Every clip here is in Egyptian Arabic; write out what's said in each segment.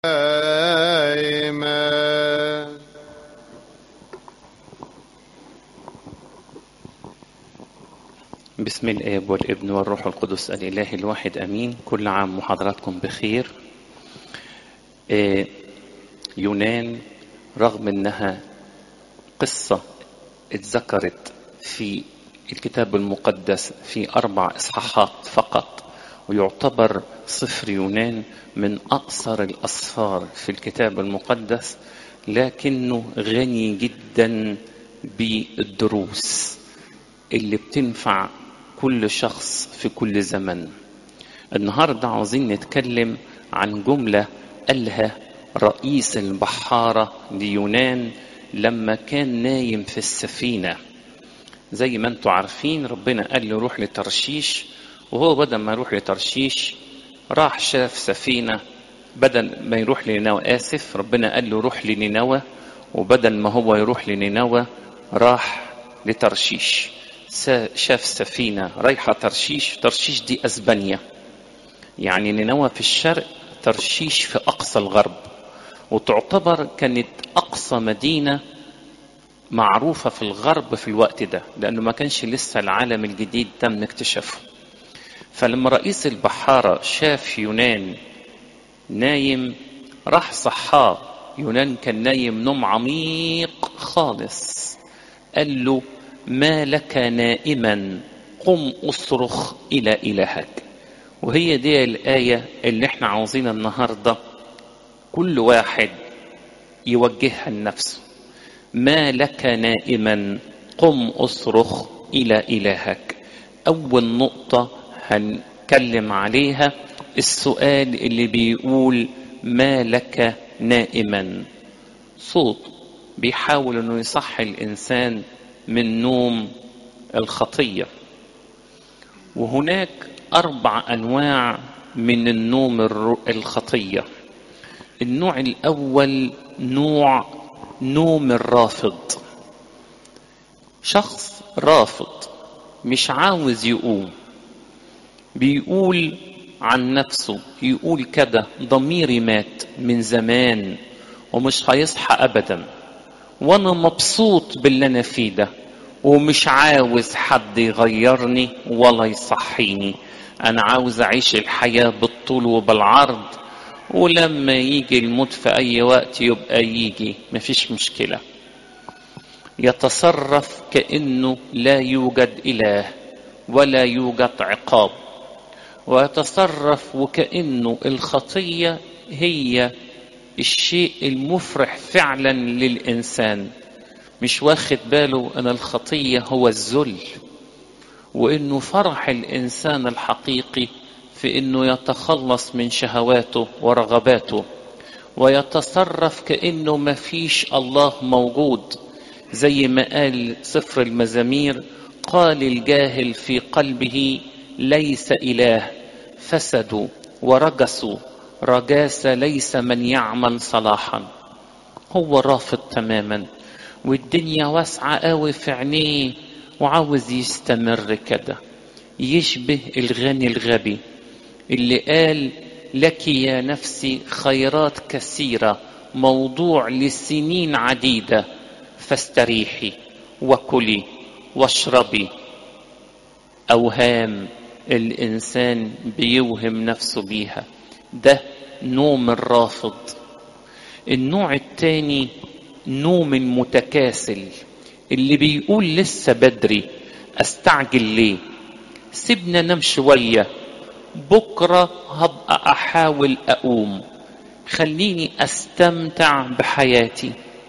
Amen. بسم الآب والابن والروح القدس الإله الواحد أمين كل عام وحضراتكم بخير آه، يونان رغم أنها قصة اتذكرت في الكتاب المقدس في أربع إصحاحات فقط ويعتبر سفر يونان من أقصر الأسفار في الكتاب المقدس لكنه غني جدا بالدروس اللي بتنفع كل شخص في كل زمن النهاردة عاوزين نتكلم عن جملة قالها رئيس البحارة ليونان لما كان نايم في السفينة زي ما انتوا عارفين ربنا قال له روح لترشيش وهو بدل ما يروح لترشيش راح شاف سفينة بدل ما يروح لنينوى آسف ربنا قال له روح لنينوى وبدل ما هو يروح لنينوى راح لترشيش شاف سفينة رايحة ترشيش ترشيش دي أسبانيا يعني نينوى في الشرق ترشيش في أقصى الغرب وتعتبر كانت أقصى مدينة معروفة في الغرب في الوقت ده لأنه ما كانش لسه العالم الجديد تم اكتشافه فلما رئيس البحارة شاف يونان نايم راح صحاه يونان كان نايم نوم عميق خالص قال له ما لك نائما قم اصرخ إلى إلهك وهي دي الآية اللي احنا عاوزين النهاردة كل واحد يوجهها لنفسه ما لك نائما قم اصرخ إلى إلهك أول نقطة هنتكلم عليها السؤال اللي بيقول ما لك نائما صوت بيحاول انه يصحي الانسان من نوم الخطيه وهناك اربع انواع من النوم الخطيه النوع الاول نوع نوم الرافض شخص رافض مش عاوز يقوم بيقول عن نفسه يقول كده ضميري مات من زمان ومش هيصحى ابدا وانا مبسوط باللي انا فيه ده ومش عاوز حد يغيرني ولا يصحيني انا عاوز اعيش الحياة بالطول وبالعرض ولما يجي الموت في اي وقت يبقى يجي مفيش مشكلة يتصرف كأنه لا يوجد اله ولا يوجد عقاب ويتصرف وكأنه الخطية هي الشيء المفرح فعلا للإنسان مش واخد باله أن الخطية هو الذل وأنه فرح الإنسان الحقيقي في أنه يتخلص من شهواته ورغباته ويتصرف كأنه ما فيش الله موجود زي ما قال سفر المزامير قال الجاهل في قلبه ليس إله فسدوا ورجسوا رجاس ليس من يعمل صلاحا هو رافض تماما والدنيا واسعة قوي في عينيه وعاوز يستمر كده يشبه الغني الغبي اللي قال لك يا نفسي خيرات كثيرة موضوع لسنين عديدة فاستريحي وكلي واشربي أوهام الإنسان بيوهم نفسه بيها ده نوم الرافض النوع التاني نوم المتكاسل اللي بيقول لسه بدري استعجل ليه سيبنا نام شوية بكرة هبقى أحاول أقوم خليني أستمتع بحياتي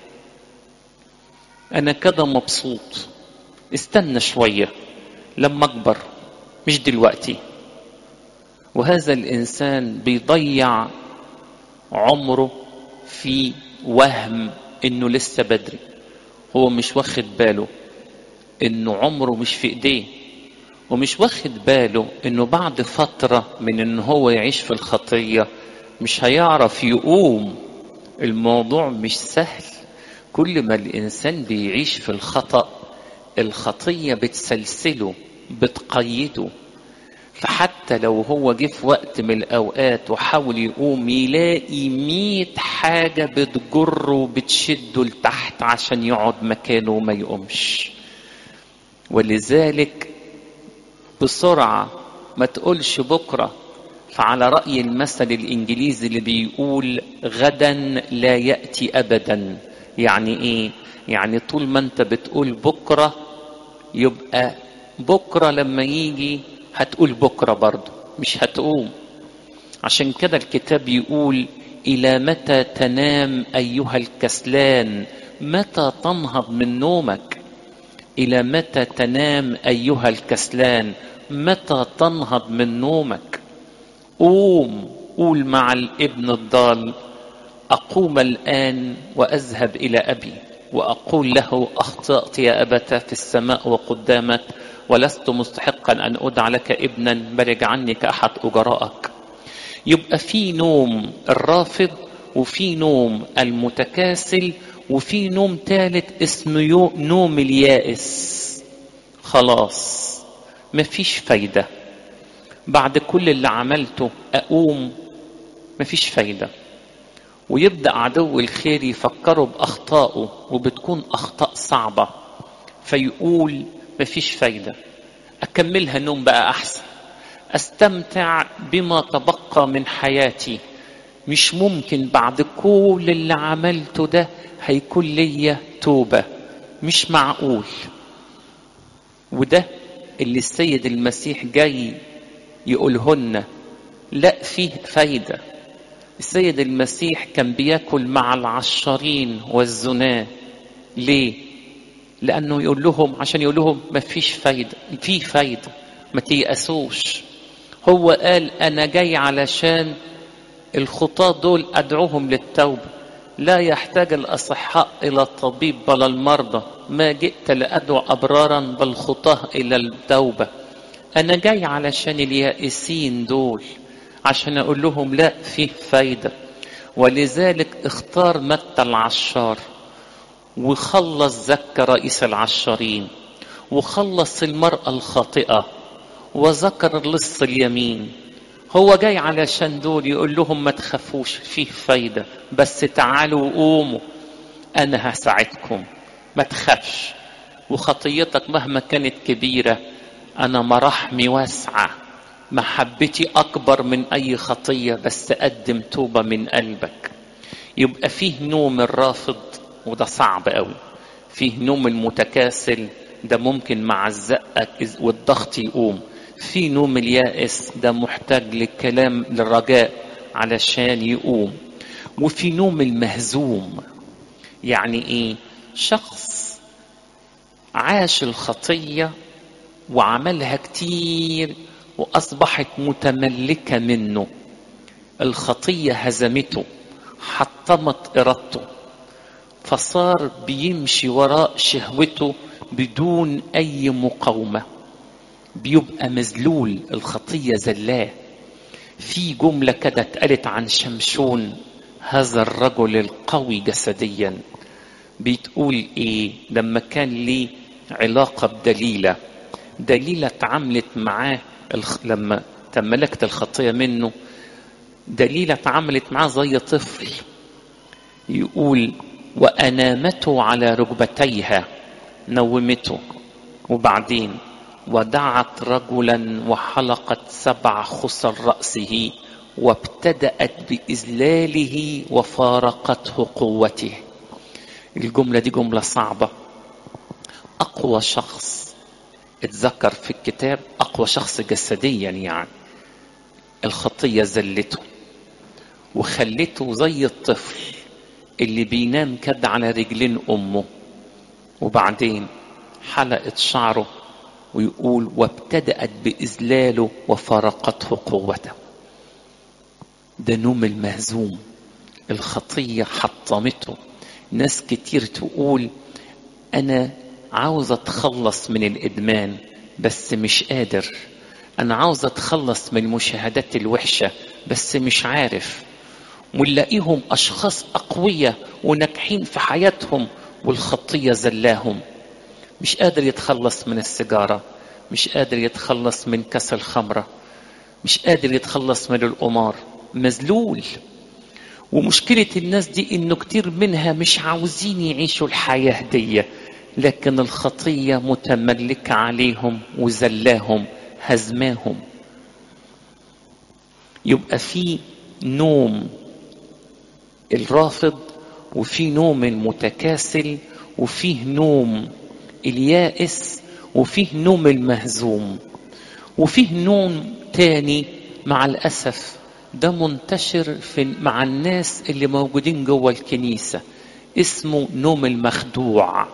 أنا كده مبسوط استنى شوية لما أكبر مش دلوقتي وهذا الإنسان بيضيع عمره في وهم إنه لسه بدري هو مش واخد باله إنه عمره مش في إيديه ومش واخد باله إنه بعد فترة من إن هو يعيش في الخطية مش هيعرف يقوم الموضوع مش سهل كل ما الإنسان بيعيش في الخطأ الخطية بتسلسله بتقيده فحتى لو هو جه في وقت من الأوقات وحاول يقوم يلاقي مية حاجة بتجره وبتشده لتحت عشان يقعد مكانه وما يقومش ولذلك بسرعة ما تقولش بكرة فعلى رأي المثل الإنجليزي اللي بيقول غدا لا يأتي أبدا يعني إيه؟ يعني طول ما أنت بتقول بكرة يبقى بكرة لما يجي هتقول بكرة برضه مش هتقوم عشان كده الكتاب يقول إلى متى تنام أيها الكسلان متى تنهض من نومك إلى متى تنام أيها الكسلان متى تنهض من نومك قوم قول مع الابن الضال أقوم الآن وأذهب إلى أبي وأقول له أخطأت يا أبت في السماء وقدامك ولست مستحقا أن أدع لك ابنا بل اجعلني كأحد أجرائك يبقى في نوم الرافض وفي نوم المتكاسل وفي نوم ثالث اسمه نوم اليائس خلاص مفيش فايدة بعد كل اللي عملته أقوم مفيش فايدة ويبدأ عدو الخير يفكره بأخطائه وبتكون أخطاء صعبة فيقول مفيش فايدة أكملها نوم بقى أحسن أستمتع بما تبقى من حياتي مش ممكن بعد كل اللي عملته ده هيكون ليا توبة مش معقول وده اللي السيد المسيح جاي يقولهن لا فيه فايدة السيد المسيح كان بياكل مع العشارين والزناة ليه لأنه يقول لهم عشان يقول لهم ما فيش فايدة في فايدة ما تيأسوش هو قال أنا جاي علشان الخطاة دول أدعوهم للتوبة لا يحتاج الأصحاء إلى الطبيب بل المرضى ما جئت لأدعو أبرارا بل خطاه إلى التوبة أنا جاي علشان اليائسين دول عشان أقول لهم لا فيه فايدة ولذلك اختار متى العشار وخلص زكى رئيس العشارين وخلص المرأة الخاطئة وذكر لص اليمين هو جاي علشان دول يقول لهم ما تخافوش فيه فايدة بس تعالوا وقوموا أنا هساعدكم ما تخافش وخطيتك مهما كانت كبيرة أنا مراحمي واسعة محبتي أكبر من أي خطية بس قدم توبة من قلبك يبقى فيه نوم الرافض وده صعب قوي فيه نوم المتكاسل ده ممكن مع الزقة والضغط يقوم في نوم اليائس ده محتاج للكلام للرجاء علشان يقوم وفي نوم المهزوم يعني ايه شخص عاش الخطية وعملها كتير وأصبحت متملكة منه الخطية هزمته حطمت إرادته فصار بيمشي وراء شهوته بدون أي مقاومة بيبقى مذلول الخطية زلاه في جملة كده اتقالت عن شمشون هذا الرجل القوي جسديا بتقول ايه لما كان ليه علاقة بدليلة دليلة اتعاملت معاه الخ... لما تملكت الخطية منه دليلة اتعاملت معاه زي طفل يقول وأنامته على ركبتيها نومته وبعدين ودعت رجلا وحلقت سبع خصر رأسه وابتدأت بإذلاله وفارقته قوته الجملة دي جملة صعبة أقوى شخص اتذكر في الكتاب أقوى شخص جسديا يعني الخطية زلته وخلته زي الطفل اللي بينام كده على رجلين أمه وبعدين حلقت شعره ويقول وابتدأت بإذلاله وفارقته قوته ده نوم المهزوم الخطية حطمته ناس كتير تقول أنا عاوز أتخلص من الإدمان بس مش قادر أنا عاوز أتخلص من المشاهدات الوحشة بس مش عارف ونلاقيهم أشخاص أقوياء وناجحين في حياتهم والخطية زلاهم مش قادر يتخلص من السيجارة مش قادر يتخلص من كاس الخمرة مش قادر يتخلص من القمار مذلول ومشكلة الناس دي انه كتير منها مش عاوزين يعيشوا الحياة دي لكن الخطية متملكة عليهم وزلاهم هزماهم يبقى في نوم الرافض وفي نوم المتكاسل وفيه نوم اليائس وفيه نوم المهزوم وفيه نوم تاني مع الأسف ده منتشر في مع الناس اللي موجودين جوه الكنيسة اسمه نوم المخدوع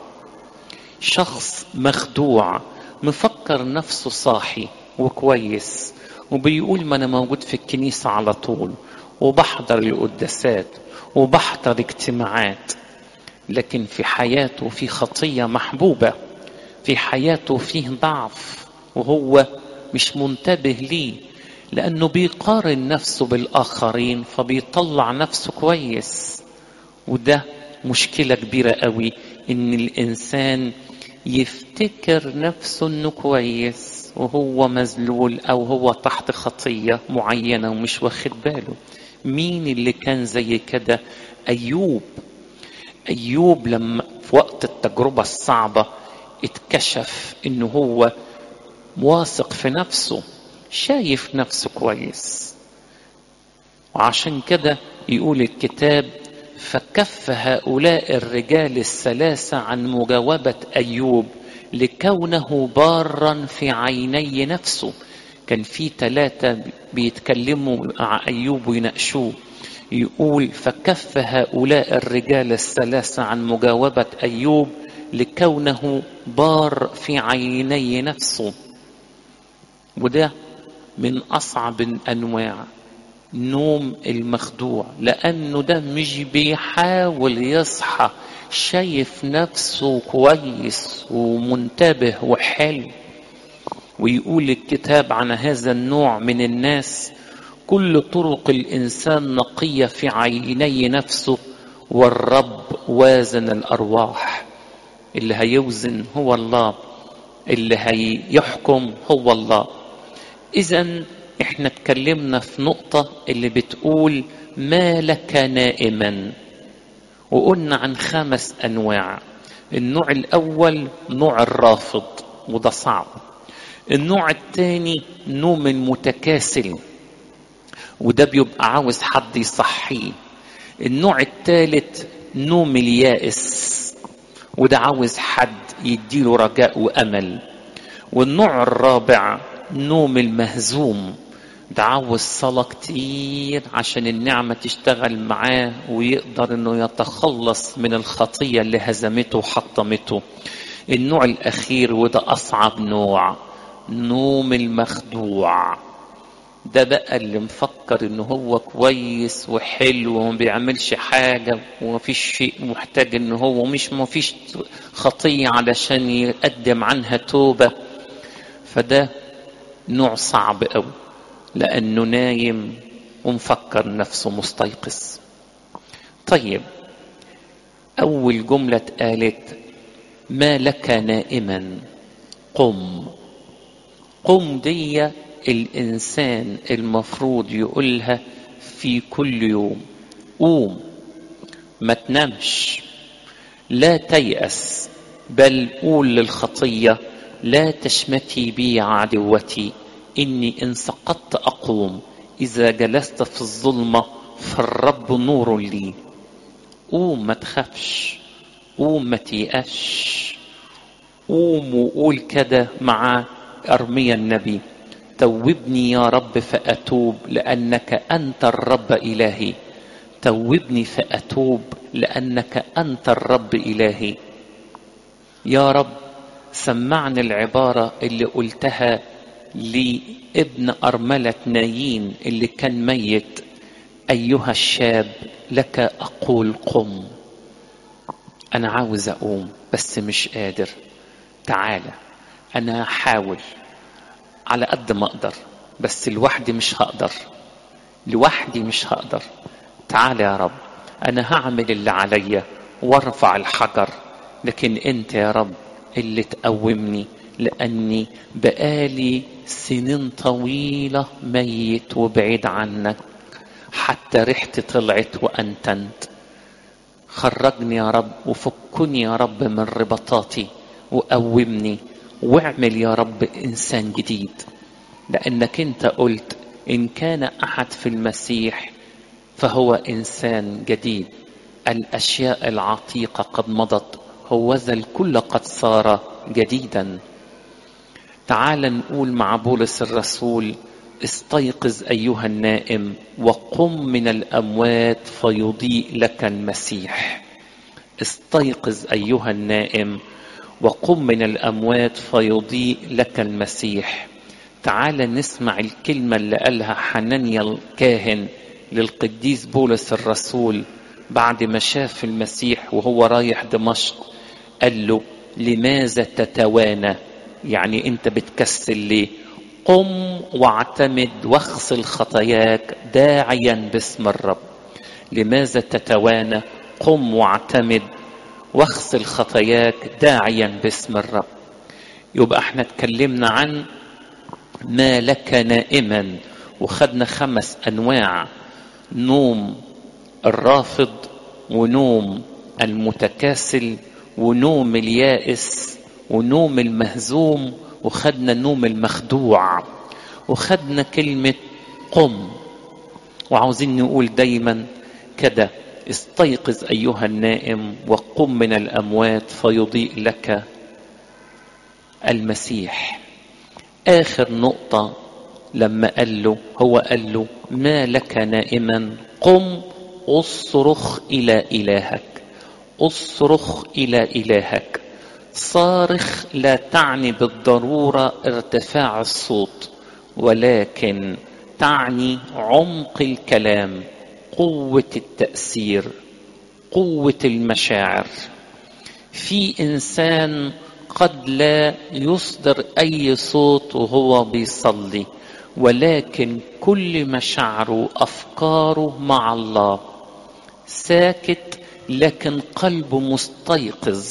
شخص مخدوع مفكر نفسه صاحي وكويس وبيقول ما انا موجود في الكنيسة على طول وبحضر القداسات وبحضر اجتماعات لكن في حياته في خطية محبوبة في حياته فيه ضعف وهو مش منتبه ليه لأنه بيقارن نفسه بالآخرين فبيطلع نفسه كويس وده مشكلة كبيرة قوي إن الإنسان يفتكر نفسه إنه كويس وهو مذلول أو هو تحت خطية معينة ومش واخد باله مين اللي كان زي كده أيوب أيوب لما في وقت التجربة الصعبة اتكشف إنه هو واثق في نفسه شايف نفسه كويس وعشان كده يقول الكتاب فكف هؤلاء الرجال الثلاثة عن مجاوبة أيوب لكونه بارا في عيني نفسه كان في ثلاثة بيتكلموا مع أيوب ويناقشوه يقول فكف هؤلاء الرجال الثلاثة عن مجاوبة أيوب لكونه بار في عيني نفسه وده من أصعب الأنواع نوم المخدوع لأنه ده مش بيحاول يصحى شايف نفسه كويس ومنتبه وحلو ويقول الكتاب عن هذا النوع من الناس كل طرق الإنسان نقية في عيني نفسه والرب وازن الأرواح اللي هيوزن هو الله اللي هيحكم هو الله إذا احنا اتكلمنا في نقطة اللي بتقول ما لك نائما وقلنا عن خمس أنواع النوع الأول نوع الرافض وده صعب النوع الثاني نوم المتكاسل وده بيبقى عاوز حد يصحيه النوع الثالث نوم اليائس وده عاوز حد يديله رجاء وامل والنوع الرابع نوم المهزوم ده عاوز صلاة كتير عشان النعمة تشتغل معاه ويقدر انه يتخلص من الخطية اللي هزمته وحطمته النوع الاخير وده اصعب نوع نوم المخدوع ده بقى اللي مفكر ان هو كويس وحلو وما بيعملش حاجة ومفيش شيء محتاج ان هو مش مفيش خطية علشان يقدم عنها توبة فده نوع صعب قوي لانه نايم ومفكر نفسه مستيقظ طيب اول جملة اتقالت ما لك نائما قم قم دي الإنسان المفروض يقولها في كل يوم قوم ما تنامش لا تيأس بل قول للخطية لا تشمتي بي عدوتي إني إن سقطت أقوم إذا جلست في الظلمة فالرب نور لي قوم ما تخافش قوم ما تيأسش قوم وقول كده مع أرميا النبي توبني يا رب فأتوب لأنك أنت الرب إلهي توبني فأتوب لأنك أنت الرب إلهي يا رب سمعني العبارة اللي قلتها لابن أرملة نايين اللي كان ميت أيها الشاب لك أقول قم أنا عاوز أقوم بس مش قادر تعالى أنا هحاول على قد ما أقدر بس لوحدي مش هقدر لوحدي مش هقدر تعالى يا رب أنا هعمل اللي عليا وارفع الحجر لكن أنت يا رب اللي تقومني لأني بقالي سنين طويلة ميت وبعيد عنك حتى ريحتي طلعت وأنتنت خرجني يا رب وفكني يا رب من ربطاتي وقومني واعمل يا رب إنسان جديد لأنك أنت قلت إن كان أحد في المسيح فهو إنسان جديد الأشياء العتيقة قد مضت هوذا الكل قد صار جديدا تعال نقول مع بولس الرسول استيقظ أيها النائم وقم من الأموات فيضيء لك المسيح استيقظ أيها النائم وقم من الأموات فيضيء لك المسيح تعال نسمع الكلمة اللي قالها حنانيا الكاهن للقديس بولس الرسول بعد ما شاف المسيح وهو رايح دمشق قال له لماذا تتوانى يعني انت بتكسل ليه قم واعتمد واغسل خطاياك داعيا باسم الرب لماذا تتوانى قم واعتمد واغسل خطاياك داعيا باسم الرب يبقى احنا اتكلمنا عن ما لك نائما وخدنا خمس انواع نوم الرافض ونوم المتكاسل ونوم اليائس ونوم المهزوم وخدنا النوم المخدوع وخدنا كلمة قم وعاوزين نقول دايما كده استيقظ أيها النائم وقم من الأموات فيضيء لك المسيح آخر نقطة لما قال له هو قال له ما لك نائما قم اصرخ إلى إلهك اصرخ إلى إلهك صارخ لا تعني بالضرورة ارتفاع الصوت ولكن تعني عمق الكلام قوة التأثير قوة المشاعر في إنسان قد لا يصدر أي صوت وهو بيصلي ولكن كل مشاعره أفكاره مع الله ساكت لكن قلبه مستيقظ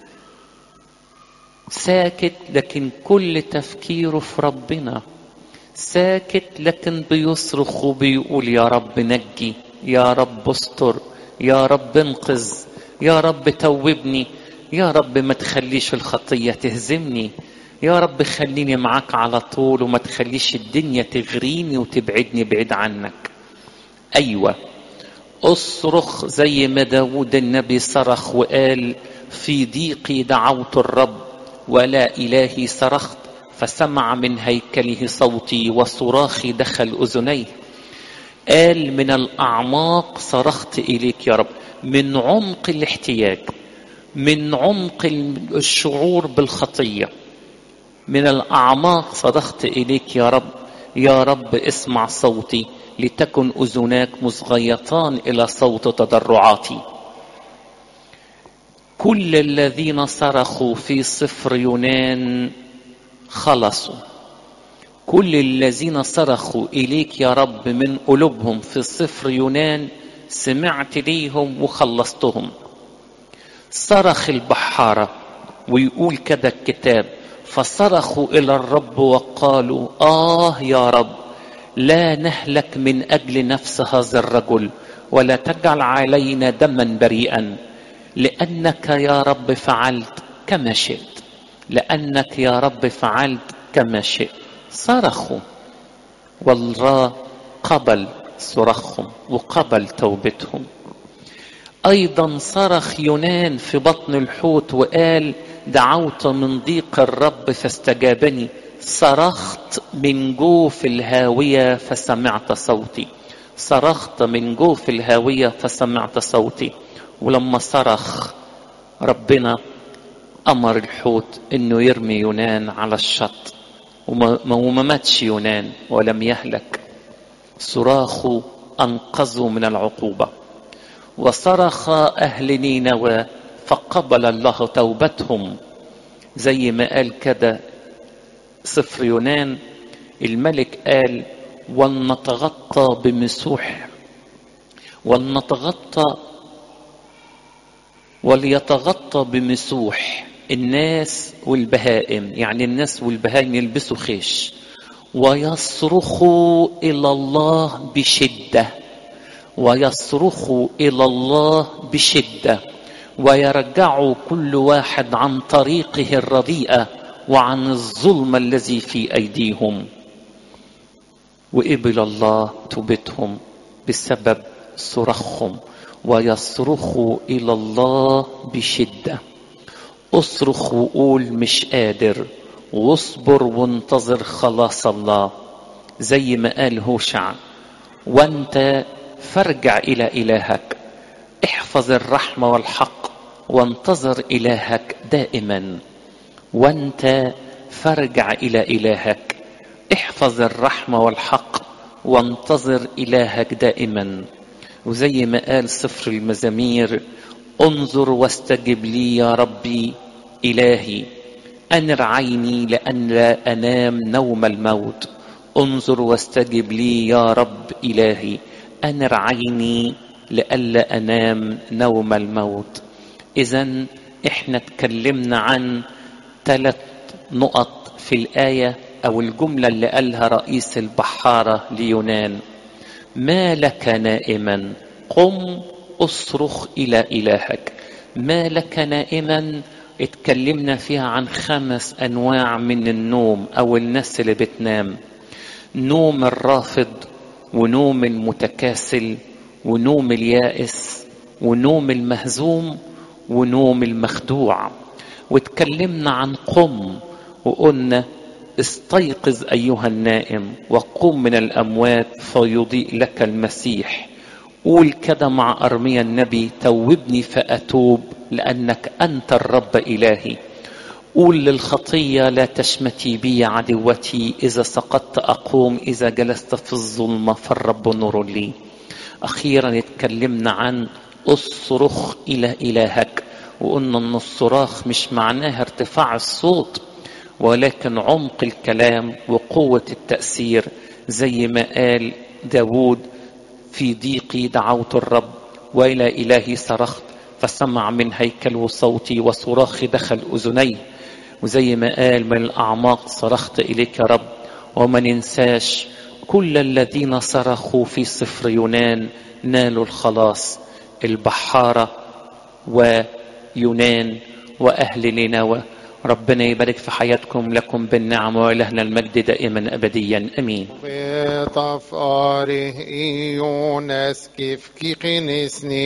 ساكت لكن كل تفكيره في ربنا ساكت لكن بيصرخ وبيقول يا رب نجي يا رب استر يا رب انقذ يا رب توبني يا رب ما تخليش الخطية تهزمني يا رب خليني معاك على طول وما تخليش الدنيا تغريني وتبعدني بعيد عنك أيوة اصرخ زي ما داود النبي صرخ وقال في ضيقي دعوت الرب ولا إلهي صرخت فسمع من هيكله صوتي وصراخي دخل أذنيه قال من الأعماق صرخت إليك يا رب من عمق الاحتياج من عمق الشعور بالخطية من الأعماق صرخت إليك يا رب يا رب اسمع صوتي لتكن أذناك مصغيتان إلى صوت تضرعاتي كل الذين صرخوا في صفر يونان خلصوا كل الذين صرخوا إليك يا رب من قلوبهم في صفر يونان سمعت ليهم وخلصتهم صرخ البحارة ويقول كده الكتاب فصرخوا إلى الرب وقالوا آه يا رب لا نهلك من أجل نفس هذا الرجل ولا تجعل علينا دما بريئا لأنك يا رب فعلت كما شئت لأنك يا رب فعلت كما شئت صرخوا والله قبل صرخهم وقبل توبتهم أيضا صرخ يونان في بطن الحوت وقال دعوت من ضيق الرب فاستجابني صرخت من جوف الهاوية فسمعت صوتي صرخت من جوف الهاوية فسمعت صوتي ولما صرخ ربنا أمر الحوت إنه يرمي يونان على الشط وما ماتش يونان ولم يهلك صراخه أنقذوا من العقوبة وصرخ أهل نينوى فقبل الله توبتهم زي ما قال كده سفر يونان الملك قال ولنتغطى بمسوح ولنتغطى وليتغطى بمسوح الناس والبهائم يعني الناس والبهائم يلبسوا خيش ويصرخوا إلى الله بشدة ويصرخوا إلى الله بشدة ويرجعوا كل واحد عن طريقه الرديئة وعن الظلم الذي في أيديهم وقبل الله توبتهم بسبب صراخهم ويصرخوا إلى الله بشدة اصرخ وقول مش قادر واصبر وانتظر خلاص الله زي ما قال هوشع وانت فارجع إلى إلهك احفظ الرحمة والحق وانتظر إلهك دائما وانت فارجع إلى إلهك احفظ الرحمة والحق وانتظر إلهك دائما وزي ما قال سفر المزامير انظر واستجب لي يا ربي إلهي أنر عيني لأن لا أنام نوم الموت انظر واستجب لي يا رب إلهي أنر عيني لئلا أنام نوم الموت إذا إحنا اتكلمنا عن ثلاث نقط في الآية أو الجملة اللي قالها رئيس البحارة ليونان ما لك نائما قم اصرخ إلى إلهك ما لك نائما اتكلمنا فيها عن خمس أنواع من النوم أو الناس اللي بتنام نوم الرافض ونوم المتكاسل ونوم اليائس ونوم المهزوم ونوم المخدوع واتكلمنا عن قم وقلنا استيقظ ايها النائم وقم من الاموات فيضيء لك المسيح قول كده مع ارميا النبي توبني فاتوب لانك انت الرب الهي قول للخطيه لا تشمتي بي عدوتي اذا سقطت اقوم اذا جلست في الظلمه فالرب نور لي اخيرا اتكلمنا عن اصرخ الى الهك وقلنا ان الصراخ مش معناها ارتفاع الصوت ولكن عمق الكلام وقوة التأثير زي ما قال داود في ضيقي دعوت الرب وإلى إلهي صرخت فسمع من هيكل صوتي وصراخي دخل أذني وزي ما قال من الأعماق صرخت إليك يا رب وما ننساش كل الذين صرخوا في سفر يونان نالوا الخلاص البحارة ويونان وأهل نينوى ربنا يبارك في حياتكم لكم بالنعم ولهنا المجد دائما أبديا أمين بطف آره إيونس كيف كي قنسني